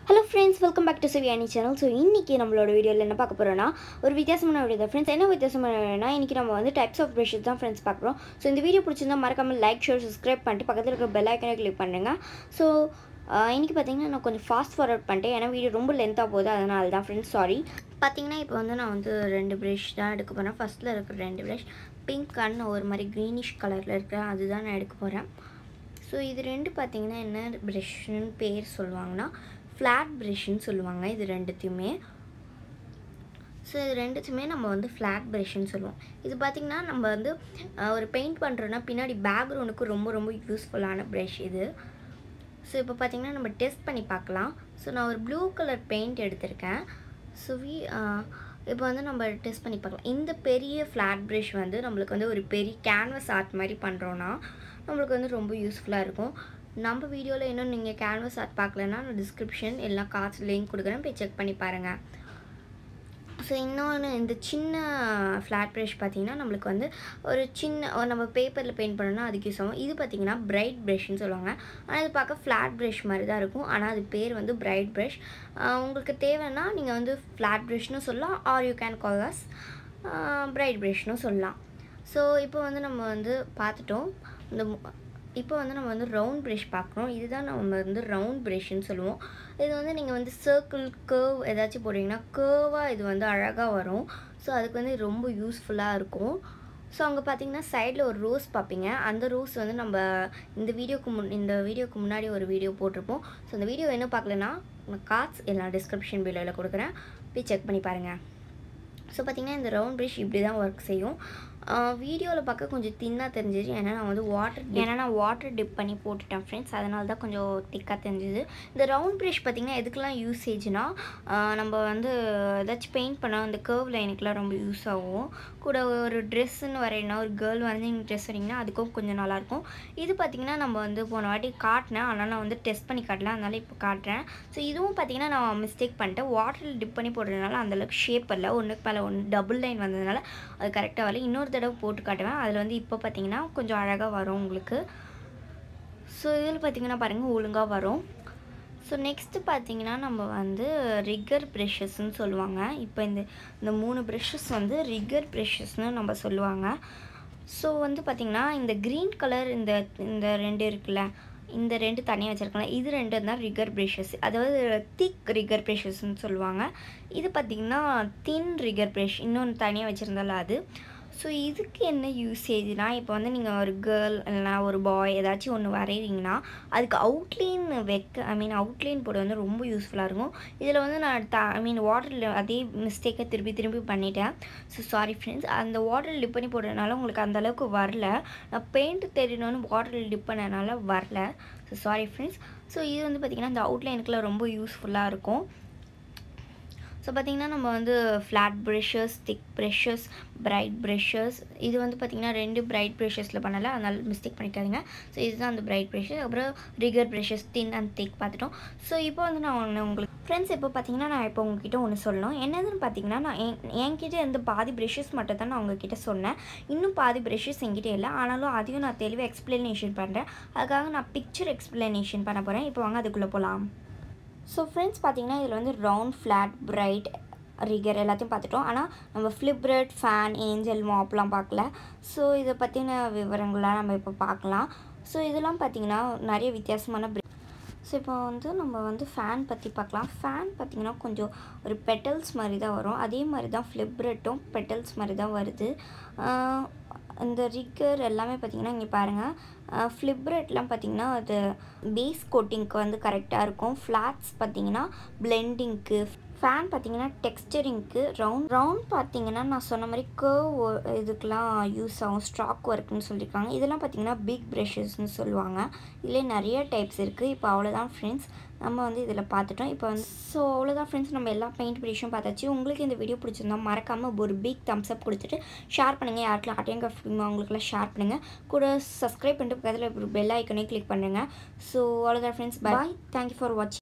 hello friends welcome back to சிவியானி channel so இன்றைக்கி நம்மளோட வீடியோவில் என்ன பார்க்க போகிறோன்னா ஒரு வித்தியாசமான வீடியோ தான் ஃப்ரெண்ட்ஸ் என்ன வித்தியாசமான வீடியோனா இன்றைக்கி நம்ம வந்து டைப்ஸ் ஆஃப் ப்ரஷஸ் தான் ஃப்ரெண்ட்ஸ் பார்க்குறோம் ஸோ இந்த வீடியோ பிடிச்சிருந்தா மறக்காமல் லைக் ஷேர் சப்ஸ்கிரைப் பண்ணிட்டு பக்கத்தில் இருக்கிற பெல் ஐக்கனை கிளிக் பண்ணுங்க ஸோ இன்றைக்கி பார்த்தீங்கன்னா நான் கொஞ்சம் ஃபாஸ்ட் ஃபார்வர்ட் பண்ணிட்டேன் ஏன்னா வீடியோ ரொம்ப லென்த்தாக போகுது அதனால தான் ஃப்ரெண்ட்ஸ் சாரி பார்த்தீங்கன்னா இப்போ வந்து நான் வந்து ரெண்டு ப்ரஷ் தான் எடுக்க போகிறேன் ஃபஸ்ட்டில் இருக்கிற ரெண்டு ப்ரஷ் பிங்க் அண்ட் ஒரு மாதிரி க்ரீனிஷ் கலரில் இருக்கிற அதுதான் நான் எடுக்க போகிறேன் ஸோ இது ரெண்டு பார்த்தீங்கன்னா என்ன ப்ரஷ்னு பேர் சொல்லுவாங்கன்னா ஃப்ளாட் ப்ரஷ்ன்னு சொல்லுவாங்க இது ரெண்டுத்தையுமே ஸோ இது ரெண்டுத்தையுமே நம்ம வந்து ஃப்ளாட் ப்ரஷ்ன்னு சொல்லுவோம் இது பார்த்திங்கன்னா நம்ம வந்து அஹ், ஒரு பெயிண்ட் பண்ணுறோன்னா பின்னாடி பேக்ரவுண்டுக்கு ரொம்ப ரொம்ப யூஸ்ஃபுல்லான ப்ரஷ் இது ஸோ இப்போ பார்த்திங்கன்னா நம்ம டெஸ்ட் பண்ணி பார்க்கலாம் ஸோ நான் ஒரு ப்ளூ கலர் பெயிண்ட் எடுத்திருக்கேன் ஸோ வி இப்போ வந்து நம்ம டெஸ்ட் பண்ணி பார்க்கலாம் இந்த பெரிய ஃப்ளாட் ப்ரஷ் வந்து நம்மளுக்கு வந்து ஒரு பெரிய கேன்வஸ் ஆர்ட் மாதிரி பண்ணுறோன்னா நம்மளுக்கு வந்து ரொம்ப யூஸ்ஃபுல்லாக இருக்கும் நம்ம வீடியோவில் இன்னும் நீங்கள் கேன்வஸ் ஆர்ட் பார்க்கலன்னா நான் டிஸ்கிரிப்ஷன் எல்லாம் காசு லிங்க் கொடுக்குறேன் போய் செக் பண்ணி பாருங்கள் ஸோ இன்னொன்று இந்த சின்ன ஃப்ளாட் ப்ரஷ் பார்த்தீங்கன்னா நம்மளுக்கு வந்து ஒரு சின்ன ஒரு நம்ம பேப்பரில் பெயிண்ட் பண்ணோம்னா அதுக்கு யூஸ் ஆகும் இது பார்த்தீங்கன்னா பிரைட் ப்ரஷ்ன்னு சொல்லுவாங்க ஆனால் இது பார்க்க ஃப்ளாட் ப்ரஷ் மாதிரி தான் இருக்கும் ஆனால் அது பேர் வந்து பிரைட் ப்ரஷ் உங்களுக்கு தேவைன்னா நீங்கள் வந்து ஃப்ளாட் ப்ரஷ்னு சொல்லலாம் or you can call as bright ப்ரஷ்னு சொல்லலாம் ஸோ இப்போ வந்து நம்ம வந்து பார்த்துட்டோம் இந்த மு- இப்போ வந்து நம்ம வந்து ரவுண்ட் ப்ரஷ் பார்க்குறோம் இதுதான் நம்ம வந்து ரவுண்ட் ப்ரஷ்ன்னு சொல்லுவோம் இது வந்து நீங்கள் வந்து சர்க்கிள் கேர்வ் ஏதாச்சும் போடுறீங்கன்னா கேர்வாக இது வந்து அழகாக வரும் ஸோ அதுக்கு வந்து இது ரொம்ப யூஸ்ஃபுல்லாக இருக்கும் ஸோ அங்கே பார்த்தீங்கன்னா சைடில் ஒரு ரோஸ் பார்ப்பீங்க அந்த ரோஸ் வந்து நம்ம இந்த வீடியோக்கு முன் இந்த வீடியோக்கு முன்னாடி ஒரு வீடியோ போட்டிருப்போம் ஸோ அந்த வீடியோ என்ன பார்க்கலன்னா நான் கார்ட்ஸ் எல்லாம் டிஸ்கிரிப்ஷன் பில்லில் கொடுக்குறேன் போய் செக் பண்ணி பாருங்கள் ஸோ பார்த்தீங்கன்னா இந்த ரவுண்ட் ப்ரஷ் இப்படி தான் ஒர்க் செய்யும் வீடியோவில் பார்க்க கொஞ்சம் தின்னாக தெரிஞ்சிச்சு ஏன்னா நான் வந்து வாட்டர் ஏன்னா நான் வாட்டர் டிப் பண்ணி போட்டுட்டேன் ஃப்ரெண்ட்ஸ் அதனால தான் கொஞ்சம் திக்காக தெரிஞ்சுது இந்த ரவுண்ட் ப்ரஷ் பார்த்திங்கன்னா எதுக்கெல்லாம் யூசேஜ்னா நம்ம வந்து ஏதாச்சும் பெயிண்ட் பண்ணால் அந்த கர்வ் லைனுக்குலாம் ரொம்ப யூஸ் ஆகும் கூட ஒரு ட்ரெஸ்ஸுன்னு வரையினா ஒரு கேர்ள் வந்து நீங்கள் ட்ரெஸ் வரீங்கன்னா அதுக்கும் கொஞ்சம் நல்லாயிருக்கும் இது பார்த்திங்கன்னா நம்ம வந்து போன வாட்டி காட்டினேன் ஆனால் நான் வந்து டெஸ்ட் பண்ணி காட்டல அதனால இப்போ காட்டுறேன் ஸோ இதுவும் பார்த்திங்கன்னா நான் மிஸ்டேக் பண்ணிட்டேன் வாட்டரில் டிப் பண்ணி போடுறதுனால அந்தளவுக்கு ஷேப் இல்லை ஒன்றுக்கு மேலே ஒன்று டபுள் லைன் வந்ததுனால அது கரெக்டாக வரல இன்னொரு தடவை போட்டு காட்டுவேன் அதில் வந்து இப்போ பார்த்தீங்கன்னா கொஞ்சம் அழகாக வரும் உங்களுக்கு ஸோ இதில் பார்த்தீங்கன்னா பாருங்கள் ஒழுங்காக வரும் ஸோ நெக்ஸ்ட்டு பார்த்தீங்கன்னா நம்ம வந்து ரிகர் ப்ரெஷஸ்ன்னு சொல்லுவாங்க இப்போ இந்த இந்த மூணு ப்ரெஷஸ் வந்து ரிகர் ப்ரெஷஸ்னு நம்ம சொல்லுவாங்க ஸோ வந்து பார்த்திங்கன்னா இந்த க்ரீன் கலர் இந்த இந்த ரெண்டு இருக்குல்ல இந்த ரெண்டு தனியாக வச்சுருக்கலாம் இது ரெண்டு தான் ரிகர் ப்ரெஷஸ் அதாவது திக் ரிகர் ப்ரெஷஸ்ன்னு சொல்லுவாங்க இது பார்த்திங்கன்னா தின் ரிகர் ப்ரெஷ் இன்னொன்று தனியாக வச்சுருந்தால அது ஸோ இதுக்கு என்ன யூசேஜ்னா இப்போ வந்து நீங்கள் ஒரு கேர்ள் இல்லைனா ஒரு பாய் ஏதாச்சும் ஒன்று வரைகிறீங்கன்னா அதுக்கு அவுட்லைன் வைக்க ஐ மீன் அவுட்லைன் போட வந்து ரொம்ப யூஸ்ஃபுல்லாக இருக்கும் இதில் வந்து நான் த ஐ மீன் வாட்டரில் அதே மிஸ்டேக்கை திருப்பி திருப்பி பண்ணிட்டேன் ஸோ சாரி ஃப்ரெண்ட்ஸ் அந்த வாட்டரில் டிப் பண்ணி போடுறதுனால உங்களுக்கு அந்த அளவுக்கு வரல நான் பெயிண்ட் தெரியணும்னு வாட்டரில் டிப் பண்ணனால வரல ஸோ சாரி ஃப்ரெண்ட்ஸ் ஸோ இது வந்து பார்த்திங்கன்னா இந்த அவுட்லைனுக்குலாம் ரொம்ப யூஸ்ஃபுல்லாக இருக்கும் ஸோ பார்த்திங்கன்னா நம்ம வந்து flat brushes thick brushes bright brushes இது வந்து பார்த்திங்கன்னா ரெண்டு பிரைட் ப்ரெஷஸில் பண்ணலை அதனால மிஸ்டேக் பண்ணிக்காதீங்க ஸோ இதுதான் அந்த பிரைட் ப்ரெஷஸ் அப்புறம் rigger brushes thin and thick பார்த்துட்டோம் ஸோ இப்போ வந்து நான் ஒன்று உங்களுக்கு ஃப்ரெண்ட்ஸ் இப்போ பார்த்தீங்கன்னா நான் இப்போ உங்ககிட்ட ஒன்று சொல்லணும் என்னதுன்னு பார்த்தீங்கன்னா நான் என் என்கிட்ட இருந்து பாதி ப்ரெஷஸ் மட்டும் தான் நான் உங்ககிட்ட சொன்னேன் இன்னும் பாதி ப்ரெஷஸ் என்கிட்ட இல்லை ஆனாலும் அதையும் நான் தெளிவாக எக்ஸ்பிளனேஷன் பண்ணுறேன் அதுக்காக நான் பிக்சர் எக்ஸ்பிளனேஷன் பண்ண போகிறேன் இப்போ வாங்க அதுக்குள்ளே போகலாம் ஸோ ஃப்ரெண்ட்ஸ் பார்த்தீங்கன்னா இதில் வந்து ரவுண்ட் ஃப்ளாட் பிரைட் ரிகர் எல்லாத்தையும் பார்த்துட்டோம் ஆனால் நம்ம ஃப்ளிப்ரெட் ஃபேன் ஏஞ்சல் மாப்லாம் பார்க்கல ஸோ இதை பற்றின விவரங்கள்லாம் நம்ம இப்போ பார்க்கலாம் ஸோ இதெல்லாம் பார்த்தீங்கன்னா நிறைய வித்தியாசமான ஸோ இப்போ வந்து நம்ம வந்து ஃபேன் பற்றி பார்க்கலாம் ஃபேன் பார்த்திங்கன்னா கொஞ்சம் ஒரு பெட்டல்ஸ் மாதிரி தான் வரும் அதே மாதிரி தான் ஃப்ளிப்ரெட்டும் பெட்டல்ஸ் மாதிரி தான் வருது ஆஹ் இந்த ரிக்கர் எல்லாமே பார்த்திங்கன்னா இங்கே பாருங்கள் ஃப்ளிப்ரெட்லாம் பார்த்திங்கன்னா அது பேஸ் கோட்டிங்க்கு வந்து கரெக்டாக இருக்கும் ஃப்ளாட்ஸ் பார்த்திங்கன்னா பிளெண்டிங்க்கு ஃபேன் பார்த்தீங்கன்னா டெக்ஸ்டரிங்க்கு ரவுண்ட் ரவுண்ட் பார்த்தீங்கன்னா நான் சொன்ன மாதிரி கர்வ் இதுக்கெலாம் யூஸ் ஆகும் ஸ்ட்ராக் ஒர்க்னு சொல்லியிருக்காங்க இதெல்லாம் பார்த்தீங்கன்னா பிக் ப்ரஷஸ்னு சொல்லுவாங்க இதிலே நிறைய டைப்ஸ் இருக்குது இப்போ அவ்வளோதான் ஃப்ரெண்ட்ஸ் நம்ம வந்து இதில் பார்த்துட்டோம் இப்போ வந்து ஸோ அவ்வளோதான் ஃப்ரெண்ட்ஸ் நம்ம எல்லா பெயிண்ட் ப்ரஷும் பார்த்தாச்சு உங்களுக்கு இந்த வீடியோ பிடிச்சிருந்தா மறக்காமல் ஒரு பிக் தம்ஸ் அப் கொடுத்துட்டு ஷேர் பண்ணுங்கள் யாருக்கெல்லாம் ஆட்டையும் கஃபிமா அவங்களுக்குலாம் ஷேர் பண்ணுங்கள் கூட சப்ஸ்கிரைப் பண்ணிட்டு பக்கத்தில் பெல் ஐக்கனே கிளிக் பண்ணுங்கள் ஸோ அவ்வளோதான் ஃப்ரெண்ட்ஸ் பாய் தேங்க்யூ ஃபார் வாட்சிங்